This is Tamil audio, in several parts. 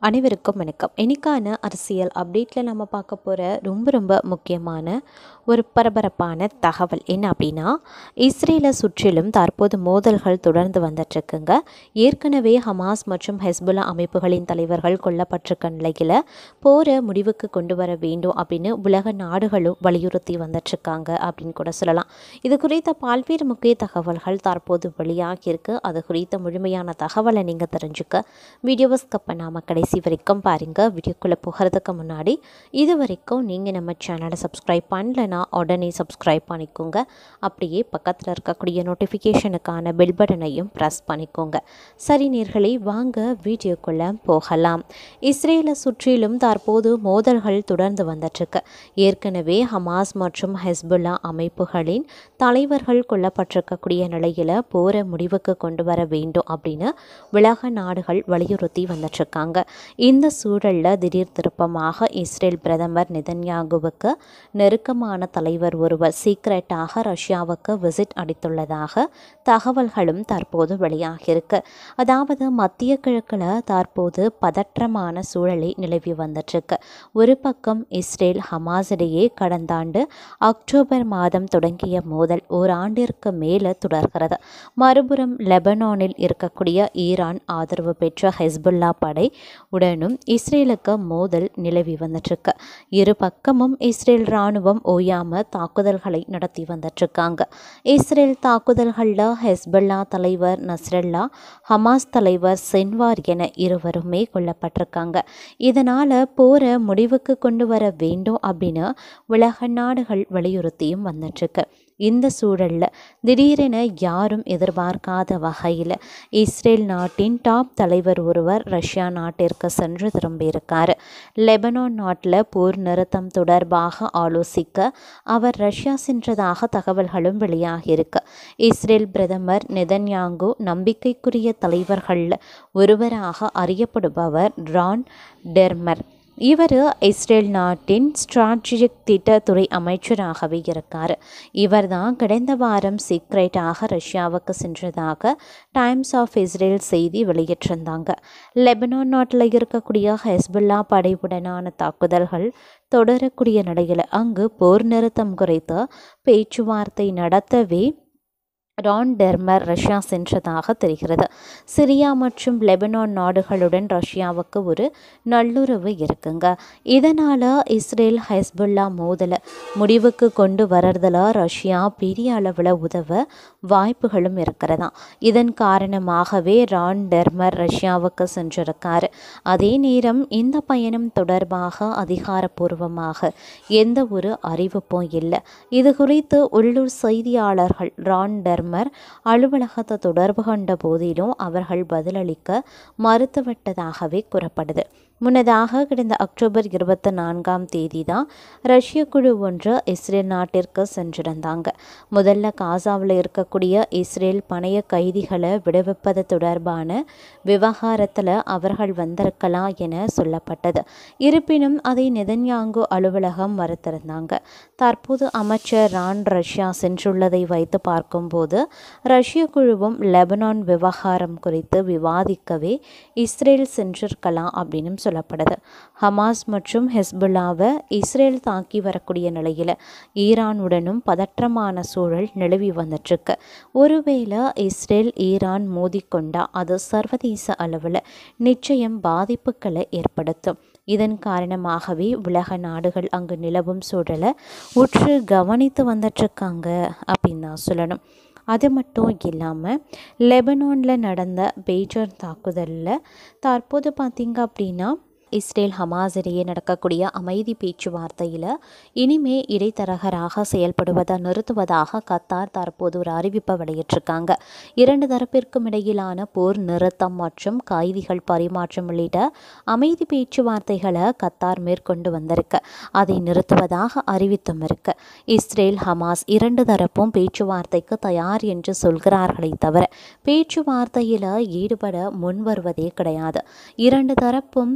அனைவருக்கும் வணக்கம் இன்னைக்கான அரசியல் அப்டேட்டில் நம்ம பார்க்க போகிற ரொம்ப ரொம்ப முக்கியமான ஒரு பரபரப்பான தகவல் என்ன அப்படின்னா இஸ்ரேலை சுற்றிலும் தற்போது மோதல்கள் தொடர்ந்து வந்துட்டுருக்குங்க ஏற்கனவே ஹமாஸ் மற்றும் ஹெஸ்புல்லா அமைப்புகளின் தலைவர்கள் கொல்லப்பட்டிருக்க நிலையில் போரை முடிவுக்கு கொண்டு வர வேண்டும் அப்படின்னு உலக நாடுகளும் வலியுறுத்தி வந்துட்டுருக்காங்க அப்படின்னு கூட சொல்லலாம் இது குறித்த பல்வேறு முக்கிய தகவல்கள் தற்போது வெளியாகியிருக்கு அது குறித்த முழுமையான தகவலை நீங்கள் தெரிஞ்சுக்க வீடியோவை ஸ்கப் பண்ணாமல் கடைசி வரைக்கும் பாருங்கள் வீடியோக்குள்ளே போகிறதுக்கு முன்னாடி இது வரைக்கும் நீங்கள் நம்ம சேனலை சப்ஸ்கிரைப் பண்ணலைன்னா உடனே சப்ஸ்கிரைப் பண்ணிக்கோங்க அப்படியே பக்கத்தில் இருக்கக்கூடிய நோட்டிஃபிகேஷனுக்கான பெல் பட்டனையும் ப்ரெஸ் பண்ணிக்கோங்க சரி நேர்களே வாங்க வீடியோக்குள்ளே போகலாம் இஸ்ரேலை சுற்றிலும் தற்போது மோதல்கள் தொடர்ந்து வந்துட்டுருக்கு ஏற்கனவே ஹமாஸ் மற்றும் ஹெஸ்புல்லா அமைப்புகளின் தலைவர்கள் கொல்லப்பட்டிருக்கக்கூடிய நிலையில் போரை முடிவுக்கு கொண்டு வர வேண்டும் அப்படின்னு உலக நாடுகள் வலியுறுத்தி வந்துட்டுருக்காங்க இந்த சூழலில் திடீர் திருப்பமாக இஸ்ரேல் பிரதமர் நிதன்யாகுவுக்கு நெருக்கமான தலைவர் ஒருவர் சீக்ரெட்டாக ரஷ்யாவுக்கு விசிட் அடித்துள்ளதாக தகவல்களும் தற்போது வெளியாகியிருக்கு அதாவது மத்திய கிழக்கில் தற்போது பதற்றமான சூழலை நிலவி வந்துட்டுருக்கு ஒரு பக்கம் இஸ்ரேல் ஹமாஸ் இடையே கடந்த ஆண்டு அக்டோபர் மாதம் தொடங்கிய மோதல் ஓராண்டிற்கு மேலே தொடர்கிறது மறுபுறம் லெபனானில் இருக்கக்கூடிய ஈரான் ஆதரவு பெற்ற ஹெஸ்புல்லா படை உடனும் இஸ்ரேலுக்கு மோதல் நிலவி வந்துட்டுருக்கு இரு பக்கமும் இஸ்ரேல் இராணுவம் ஓயாம தாக்குதல்களை நடத்தி வந்துட்டுருக்காங்க இஸ்ரேல் தாக்குதல்களில் ஹெஸ்புல்லா தலைவர் நஸ்ரல்லா ஹமாஸ் தலைவர் சென்வார் என இருவருமே கொல்லப்பட்டிருக்காங்க இதனால் போரை முடிவுக்கு கொண்டு வர வேண்டும் அப்படின்னு உலக நாடுகள் வலியுறுத்தியும் வந்துட்டுருக்கு இந்த சூழலில் திடீரென யாரும் எதிர்பார்க்காத வகையில் இஸ்ரேல் நாட்டின் டாப் தலைவர் ஒருவர் ரஷ்யா நாட்டிற்கு சென்று திரும்பியிருக்கார் லெபனான் நாட்டில் போர் நிறுத்தம் தொடர்பாக ஆலோசிக்க அவர் ரஷ்யா சென்றதாக தகவல்களும் வெளியாகியிருக்கு இஸ்ரேல் பிரதமர் நெதன்யாங்கு நம்பிக்கைக்குரிய தலைவர்களில் ஒருவராக அறியப்படுபவர் ரான் டெர்மர் இவர் இஸ்ரேல் நாட்டின் ஸ்ட்ராட்டஜிக் திட்டத்துறை அமைச்சராகவே இருக்கார் இவர் தான் கடந்த வாரம் சீக்ரெட்டாக ரஷ்யாவுக்கு சென்றதாக டைம்ஸ் ஆஃப் இஸ்ரேல் செய்தி வெளியிட்டிருந்தாங்க லெபனான் நாட்டில் இருக்கக்கூடிய ஹெஸ்புல்லா படையுடனான தாக்குதல்கள் தொடரக்கூடிய நிலையில் அங்கு போர் நிறுத்தம் குறித்து பேச்சுவார்த்தை நடத்தவே ரான் டெர்மர் ரஷ்யா சென்றதாக தெரிகிறது சிரியா மற்றும் லெபனான் நாடுகளுடன் ரஷ்யாவுக்கு ஒரு நல்லுறவு இருக்குங்க இதனால் இஸ்ரேல் ஹெஸ்புல்லா மோதலை முடிவுக்கு கொண்டு வர்றதில் ரஷ்யா பெரிய அளவில் உதவ வாய்ப்புகளும் இருக்கிறதா இதன் காரணமாகவே ரான் டெர்மர் ரஷ்யாவுக்கு சென்றிருக்கார் அதே நேரம் இந்த பயணம் தொடர்பாக அதிகாரப்பூர்வமாக எந்த ஒரு அறிவிப்பும் இல்லை இது குறித்து உள்ளூர் செய்தியாளர்கள் ரான் டெர்மர் டெர்மர் அலுவலகத்தை தொடர்பு கொண்ட போதிலும் அவர்கள் பதிலளிக்க மறுத்துவிட்டதாகவே கூறப்படுது முன்னதாக கடந்த அக்டோபர் இருபத்தி நான்காம் தேதி தான் ரஷ்ய குழு ஒன்று இஸ்ரேல் நாட்டிற்கு சென்றிருந்தாங்க முதல்ல காசாவில் இருக்கக்கூடிய இஸ்ரேல் பணைய கைதிகளை விடுவிப்பது தொடர்பான விவகாரத்தில் அவர்கள் வந்திருக்கலாம் என சொல்லப்பட்டது இருப்பினும் அதை நெதன்யாங்கு அலுவலகம் மறுத்திருந்தாங்க தற்போது அமைச்சர் ரான் ரஷ்யா சென்றுள்ளதை வைத்து பார்க்கும்போது ரஷ்ய குழுவும் லெபனான் விவகாரம் குறித்து விவாதிக்கவே இஸ்ரேல் சென்றிருக்கலாம் அப்படின்னு சொல்லப்படுது ஹமாஸ் மற்றும் ஹெஸ்புல்லாவை இஸ்ரேல் தாக்கி வரக்கூடிய நிலையில் ஈரானுடனும் பதற்றமான சூழல் நிலவி வந்துட்டுருக்கு ஒருவேளை இஸ்ரேல் ஈரான் மோதிக்கொண்டா அது சர்வதேச அளவில் நிச்சயம் பாதிப்புகளை ஏற்படுத்தும் இதன் காரணமாகவே உலக நாடுகள் அங்கு நிலவும் சூழலை உற்று கவனித்து வந்துட்டுருக்காங்க அப்படின்னு தான் சொல்லணும் அது மட்டும் இல்லாமல் லெபனானில் நடந்த பெய்ஜர் தாக்குதலில் தற்போது பார்த்திங்க அப்படின்னா இஸ்ரேல் ஹமாஸ் இடையே நடக்கக்கூடிய அமைதி பேச்சுவார்த்தையில் இனிமே இடைத்தரகராக செயல்படுவதை நிறுத்துவதாக கத்தார் தற்போது ஒரு அறிவிப்பை வெளியிட்டிருக்காங்க இரண்டு தரப்பிற்கும் இடையிலான போர் நிறுத்தம் மற்றும் கைதிகள் பரிமாற்றம் உள்ளிட்ட அமைதி பேச்சுவார்த்தைகளை கத்தார் மேற்கொண்டு வந்திருக்கு அதை நிறுத்துவதாக அறிவித்தும் இருக்கு இஸ்ரேல் ஹமாஸ் இரண்டு தரப்பும் பேச்சுவார்த்தைக்கு தயார் என்று சொல்கிறார்களே தவிர பேச்சுவார்த்தையில் ஈடுபட முன்வருவதே கிடையாது இரண்டு தரப்பும் பேச்சு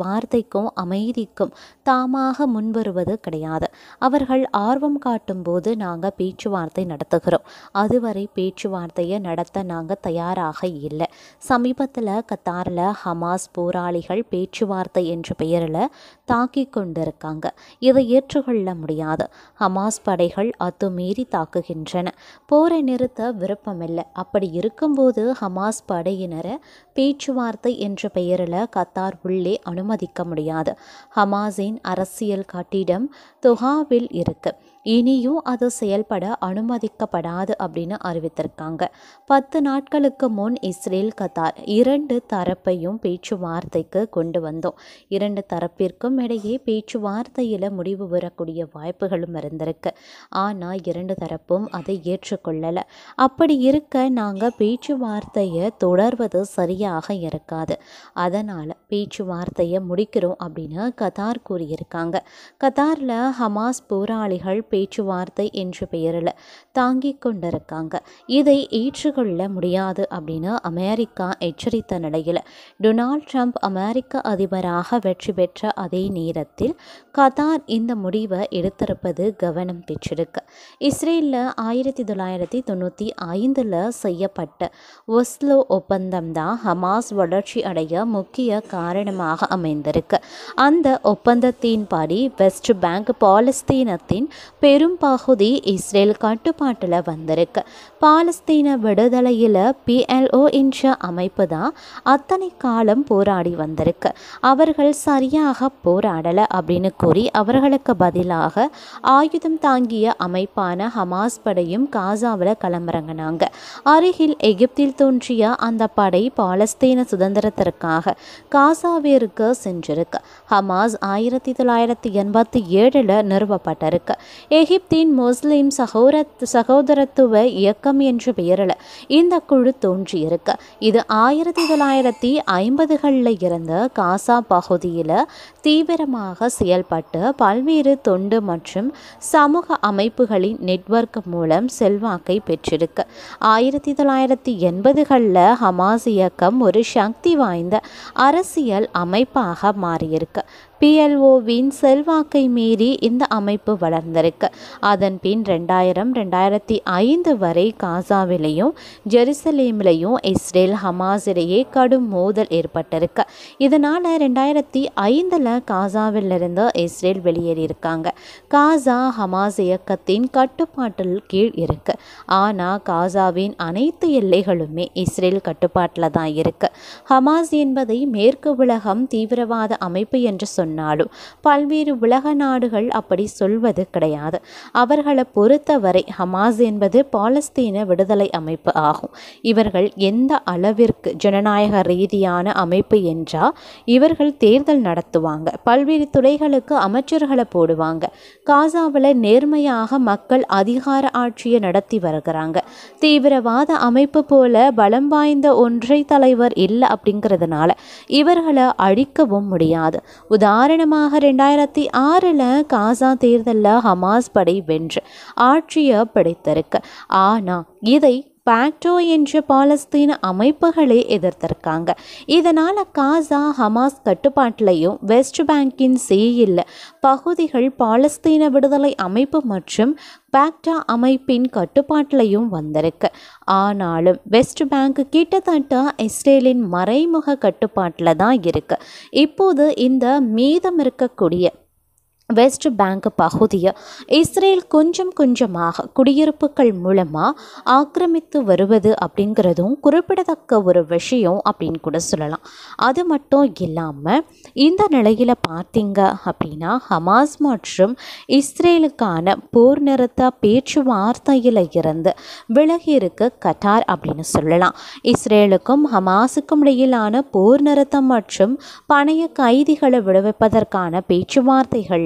பேச்சுவார்த்தைக்கும் அமைதிக்கும் தாமாக முன்வருவது கிடையாது அவர்கள் ஆர்வம் காட்டும் போது நாங்கள் பேச்சுவார்த்தை நடத்துகிறோம் அதுவரை பேச்சுவார்த்தையை நடத்த நாங்கள் தயாராக இல்லை சமீபத்தில் கத்தாரில் ஹமாஸ் போராளிகள் பேச்சுவார்த்தை என்ற பெயரில் தாக்கி கொண்டிருக்காங்க இதை ஏற்றுக்கொள்ள முடியாது ஹமாஸ் படைகள் அத்துமீறி தாக்குகின்றன போரை நிறுத்த விருப்பமில்லை அப்படி இருக்கும்போது ஹமாஸ் படையினரை பேச்சுவார்த்தை என்ற பெயரில் கத்தார் உள்ளே அனுமதிக்க முடியாது ஹமாஸின் அரசியல் கட்டிடம் தொஹாவில் இருக்கு இனியும் அது செயல்பட அனுமதிக்கப்படாது அப்படின்னு அறிவித்திருக்காங்க பத்து நாட்களுக்கு முன் இஸ்ரேல் கத்தார் இரண்டு தரப்பையும் பேச்சுவார்த்தைக்கு கொண்டு வந்தோம் இரண்டு தரப்பிற்கும் இடையே பேச்சுவார்த்தையில் முடிவு வரக்கூடிய வாய்ப்புகளும் இருந்திருக்கு ஆனால் இரண்டு தரப்பும் அதை ஏற்றுக்கொள்ளலை அப்படி இருக்க நாங்கள் பேச்சுவார்த்தையை தொடர்வது சரியாக இருக்காது அதனால் பேச்சுவார்த்தையை முடிக்கிறோம் அப்படின்னு கத்தார் கூறியிருக்காங்க கத்தாரில் ஹமாஸ் போராளிகள் பேச்சுவார்த்தை என்ற பெயரில் தாங்கி கொண்டிருக்காங்க இதை ஏற்றுக்கொள்ள முடியாது அப்படின்னு அமெரிக்கா எச்சரித்த நிலையில் டொனால்ட் ட்ரம்ப் அமெரிக்க அதிபராக வெற்றி பெற்ற அதே நேரத்தில் கத்தார் இந்த முடிவை எடுத்திருப்பது கவனம் பெற்றிருக்கு இஸ்ரேலில் ஆயிரத்தி தொள்ளாயிரத்தி தொண்ணூற்றி ஐந்தில் செய்யப்பட்ட ஒஸ்லோ ஒப்பந்தம் தான் ஹமாஸ் வளர்ச்சி அடைய முக்கிய காரணமாக அமைந்திருக்கு அந்த ஒப்பந்தத்தின்படி வெஸ்ட் பேங்க் பாலஸ்தீனத்தின் பெரும் பகுதி இஸ்ரேல் கட்டுப்பாட்டில் வந்திருக்கு பாலஸ்தீன விடுதலையில் பிஎல்ஓ என்ற அமைப்பு தான் அத்தனை காலம் போராடி வந்திருக்கு அவர்கள் சரியாக போராடலை அப்படின்னு கூறி அவர்களுக்கு பதிலாக ஆயுதம் தாங்கிய அமைப்பான ஹமாஸ் படையும் காசாவில் களமிறங்கினாங்க அருகில் எகிப்தில் தோன்றிய அந்த படை பாலஸ்தீன சுதந்திரத்திற்காக காசாவிற்கு சென்றிருக்கு ஹமாஸ் ஆயிரத்தி தொள்ளாயிரத்தி எண்பத்தி ஏழில் நிறுவப்பட்டிருக்கு எகிப்தின் முஸ்லிம் சகோதர சகோதரத்துவ இயக்கம் என்ற பெயரில் இந்த குழு தோன்றியிருக்கு இது ஆயிரத்தி தொள்ளாயிரத்தி ஐம்பதுகளில் இருந்த காசா பகுதியில் தீவிரமாக செயல்பட்டு பல்வேறு தொண்டு மற்றும் சமூக அமைப்புகளின் நெட்வொர்க் மூலம் செல்வாக்கை பெற்றிருக்கு ஆயிரத்தி தொள்ளாயிரத்தி எண்பதுகளில் ஹமாஸ் இயக்கம் ஒரு சக்தி வாய்ந்த அரசியல் அமைப்பாக மாறியிருக்கு பிஎல்ஓவின் செல்வாக்கை மீறி இந்த அமைப்பு வளர்ந்திருக்கு அதன் பின் ரெண்டாயிரம் ரெண்டாயிரத்தி ஐந்து வரை காசாவிலையும் ஜெருசலேமிலையும் இஸ்ரேல் ஹமாஸ் இடையே கடும் மோதல் ஏற்பட்டிருக்கு இதனால் ரெண்டாயிரத்தி ஐந்தில் காசாவிலிருந்து இஸ்ரேல் வெளியேறியிருக்காங்க காசா ஹமாஸ் இயக்கத்தின் கட்டுப்பாட்டில் கீழ் இருக்கு ஆனால் காசாவின் அனைத்து எல்லைகளுமே இஸ்ரேல் கட்டுப்பாட்டில் தான் இருக்கு ஹமாஸ் என்பதை மேற்கு உலகம் தீவிரவாத அமைப்பு என்று சொன்னாலும் பல்வேறு உலக நாடுகள் அப்படி சொல்வது கிடையாது அவர்களை பொறுத்தவரை ஹமாஸ் என்பது பாலஸ்தீன விடுதலை அமைப்பு ஆகும் இவர்கள் எந்த அளவிற்கு ஜனநாயக ரீதியான அமைப்பு என்றால் இவர்கள் தேர்தல் நடத்துவாங்க பல்வேறு துறைகளுக்கு அமைச்சர்களை போடுவாங்க காசாவில் நேர்மையாக மக்கள் அதிகார ஆட்சியை நடத்தி வருகிறாங்க தீவிரவாத அமைப்பு போல பலம் வாய்ந்த ஒன்றை தலைவர் இல்லை அப்படிங்கிறதுனால இவர்களை அழிக்கவும் முடியாது உதாரணமாக ரெண்டாயிரத்தி ஆறில் காசா தேர்தலில் ஹமாஸ் படை வென்று ஆட்சியை பிடித்திருக்கு ஆனால் இதை பாக்டோ என்ற பாலஸ்தீன அமைப்புகளே எதிர்த்திருக்காங்க இதனால் காசா ஹமாஸ் கட்டுப்பாட்டிலையும் வெஸ்ட் பேங்கின் சேயில் பகுதிகள் பாலஸ்தீன விடுதலை அமைப்பு மற்றும் பாக்டா அமைப்பின் கட்டுப்பாட்டிலையும் வந்திருக்கு ஆனாலும் வெஸ்ட் பேங்க் கிட்டத்தட்ட இஸ்ரேலின் மறைமுக கட்டுப்பாட்டில் தான் இருக்கு இப்போது இந்த மீதம் இருக்கக்கூடிய வெஸ்ட் பேங்க் பகுதியை இஸ்ரேல் கொஞ்சம் கொஞ்சமாக குடியிருப்புகள் மூலமாக ஆக்கிரமித்து வருவது அப்படிங்கிறதும் குறிப்பிடத்தக்க ஒரு விஷயம் அப்படின்னு கூட சொல்லலாம் அது மட்டும் இல்லாமல் இந்த நிலையில் பார்த்தீங்க அப்படின்னா ஹமாஸ் மற்றும் இஸ்ரேலுக்கான போர் நிறுத்த பேச்சுவார்த்தையில் இருந்து விலகியிருக்கு கட்டார் அப்படின்னு சொல்லலாம் இஸ்ரேலுக்கும் ஹமாஸுக்கும் இடையிலான போர் நிறுத்தம் மற்றும் பணைய கைதிகளை விடுவிப்பதற்கான பேச்சுவார்த்தைகளில்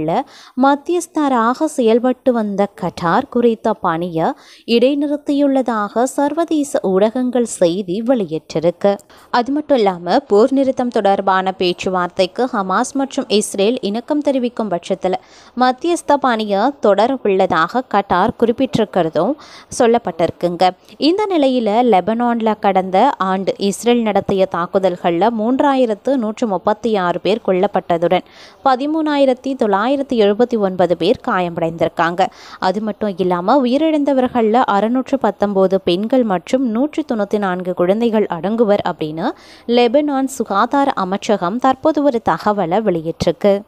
மத்தியஸ்தராக செயல்பட்டு வந்த கட்டார் குறித்த பணியை இடைநிறுத்தியுள்ளதாக சர்வதேச ஊடகங்கள் செய்தி வெளியிட்டிருக்கு அது மட்டும் இல்லாமல் போர் நிறுத்தம் தொடர்பான பேச்சுவார்த்தைக்கு ஹமாஸ் மற்றும் இஸ்ரேல் இணக்கம் தெரிவிக்கும் பட்சத்தில் மத்தியஸ்த பணியை தொடர உள்ளதாக கட்டார் குறிப்பிட்டிருக்கிறதும் சொல்லப்பட்டிருக்குங்க இந்த நிலையில் லெபனானில் கடந்த ஆண்டு இஸ்ரேல் நடத்திய தாக்குதல்களில் மூன்றாயிரத்து நூற்று முப்பத்தி ஆறு பேர் கொல்லப்பட்டதுடன் பதிமூணாயிரத்தி தொள்ளாயிரத்தி எழுபத்தி ஒன்பது பேர் காயமடைந்திருக்காங்க அது மட்டும் இல்லாமல் உயிரிழந்தவர்களில் அறுநூற்று பத்தொம்போது பெண்கள் மற்றும் நூற்றி தொண்ணூற்றி நான்கு குழந்தைகள் அடங்குவர் அப்படின்னு லெபனான் சுகாதார அமைச்சகம் தற்போது ஒரு தகவலை வெளியிட்டிருக்கு